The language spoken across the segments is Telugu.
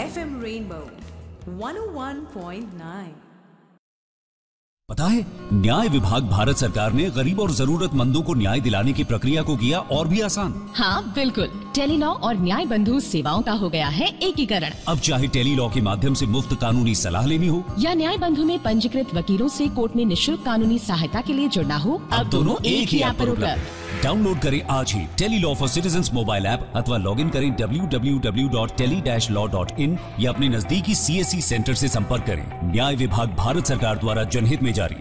FM Rainbow 101.9. पता है न्याय विभाग भारत सरकार ने गरीब और जरूरतमंदों को न्याय दिलाने की प्रक्रिया को किया और भी आसान हाँ बिल्कुल टेलीलॉ और न्याय बंधु सेवाओं का हो गया है एकीकरण अब चाहे टेली लॉ के माध्यम से मुफ्त कानूनी सलाह लेनी हो या न्याय बंधु में पंजीकृत वकीलों से कोर्ट में निशुल्क कानूनी सहायता के लिए जुड़ना हो अब दोनों एक ही ऐप पर उपलब्ध डाउनलोड करें आज ही tele law for citizen mobile app अथवा लॉग इन करें www.tele-law.in या अपने नजदीकी सीएससी सेंटर से संपर्क करें न्याय विभाग भारत सरकार द्वारा जनहित में जारी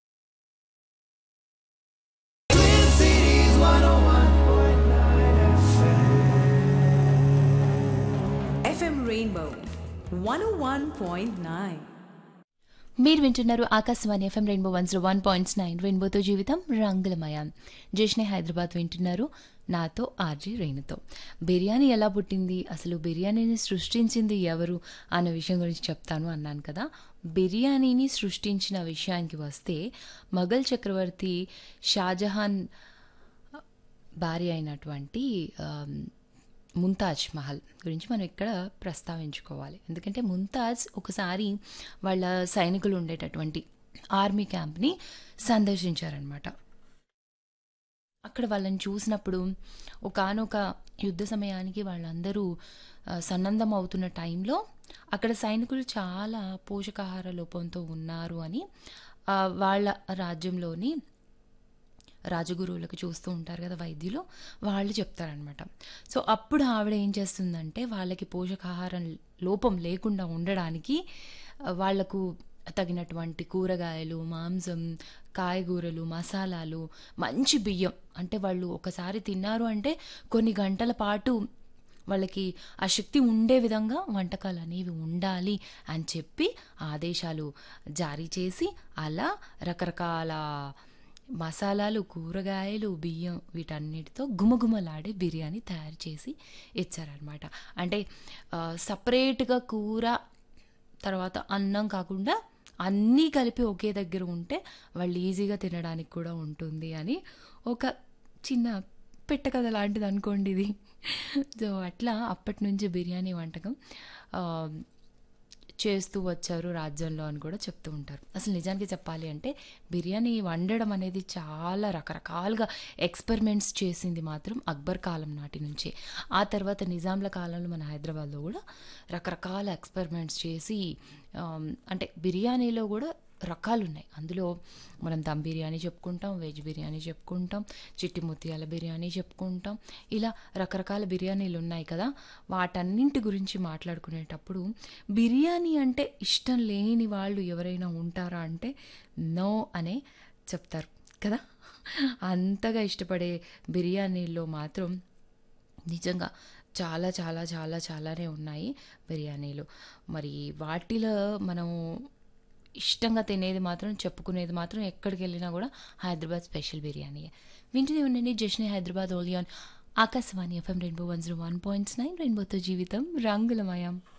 FM Rainbow 101.9. మీరు వింటున్నారు Akashvani FM rainbow one zero one points nine రెయిన్బోతో జీవితం రంగులమయం జేష్నే హైదరాబాద్ వింటున్నారు నాతో ఆర్జీ రేణుతో బిర్యానీ ఎలా పుట్టింది అసలు బిర్యానీని సృష్టించింది ఎవరు అన్న విషయం గురించి చెప్తాను అన్నాను కదా బిర్యానీని సృష్టించిన విషయానికి వస్తే మొఘల్ చక్రవర్తి షాజహాన్ భార్య అయినటువంటి ఆమ్, ముంతాజ్ మహల్ గురించి మనం ఇక్కడ ప్రస్తావించుకోవాలి ఎందుకంటే ముంతాజ్ ఒకసారి వాళ్ళ సైనికులు ఉండేటటువంటి ఆర్మీ క్యాంప్ని సందర్శించారనమాట అక్కడ వాళ్ళని చూసినప్పుడు ఒకానొక యుద్ధ సమయానికి వాళ్ళందరూ ఆ, సన్నద్ధం అవుతున్న టైంలో అక్కడ సైనికులు చాలా పోషకాహార లోపంతో ఉన్నారు అని ఆ, వాళ్ళ రాజ్యంలోని రాజగురువులకు చూస్తూ ఉంటారు కదా వైద్యులు వాళ్ళు చెప్తారనమాట సో అప్పుడు ఆవిడ ఏం చేస్తుందంటే వాళ్ళకి పోషకాహారం లోపం లేకుండా ఉండడానికి ఆ, వాళ్లకు తగినటువంటి కూరగాయలు మాంసం కాయగూరలు మసాలాలు మంచి బియ్యం అంటే వాళ్ళు ఒకసారి తిన్నారు అంటే కొన్ని గంటల పాటు వాళ్ళకి ఆ శక్తి ఉండే విధంగా వంటకాలు అనేవి ఉండాలి అని చెప్పి ఆదేశాలు జారీ చేసి అలా రకరకాల మసాలాలు కూరగాయలు బియ్యం వీటన్నిటితో గుమగుమలాడే బిర్యానీ తయారు చేసి ఇచ్చారనమాట అంటే సపరేట్గా కూర తర్వాత అన్నం కాకుండా అన్నీ కలిపి ఒకే దగ్గర ఉంటే వాళ్ళు ఈజీగా తినడానికి కూడా ఉంటుంది అని ఒక చిన్న పెట్టకథ లాంటిది అనుకోండి ఇది సో అట్లా అప్పటి నుంచి బిర్యానీ వంటకం ఆ, చేస్తూ వచ్చారు రాజ్యంలో అని కూడా చెప్తూ ఉంటారు అసలు నిజానికి చెప్పాలి అంటే బిర్యానీ వండడం అనేది చాలా రకరకాలుగా ఎక్స్పెరిమెంట్స్ చేసింది మాత్రం అక్బర్ కాలం నాటి నుంచే ఆ తర్వాత నిజాంల కాలంలో మన హైదరాబాద్లో కూడా రకరకాల ఎక్స్పెరిమెంట్స్ చేసి ఆమ్, అంటే బిర్యానీలో కూడా రకాలు ఉన్నాయి అందులో మనం దమ్ బిర్యానీ చెప్పుకుంటాం వెజ్ బిర్యానీ చెప్పుకుంటాం చిట్టి ముత్యాల బిర్యానీ చెప్పుకుంటాం ఇలా రకరకాల బిర్యానీలు ఉన్నాయి కదా వాటన్నింటి గురించి మాట్లాడుకునేటప్పుడు బిర్యానీ అంటే ఇష్టం లేని వాళ్ళు ఎవరైనా ఉంటారా అంటే నో అనే చెప్తారు కదా అంతగా ఇష్టపడే బిర్యానీల్లో మాత్రం నిజంగా చాలా చాలా చాలా చాలానే ఉన్నాయి బిర్యానీలు మరి వాటిలో మనం ఇష్టంగా తినేది మాత్రం చెప్పుకునేది మాత్రం ఎక్కడికి వెళ్ళినా కూడా హైదరాబాద్ స్పెషల్ బిర్యానీ వింటూనే ఉండండి జష్ని హైదరాబాద్ ఓలియాన్ Akashvani FM rainbow one zero one points nine రెయిన్బోతో జీవితం రంగులమయం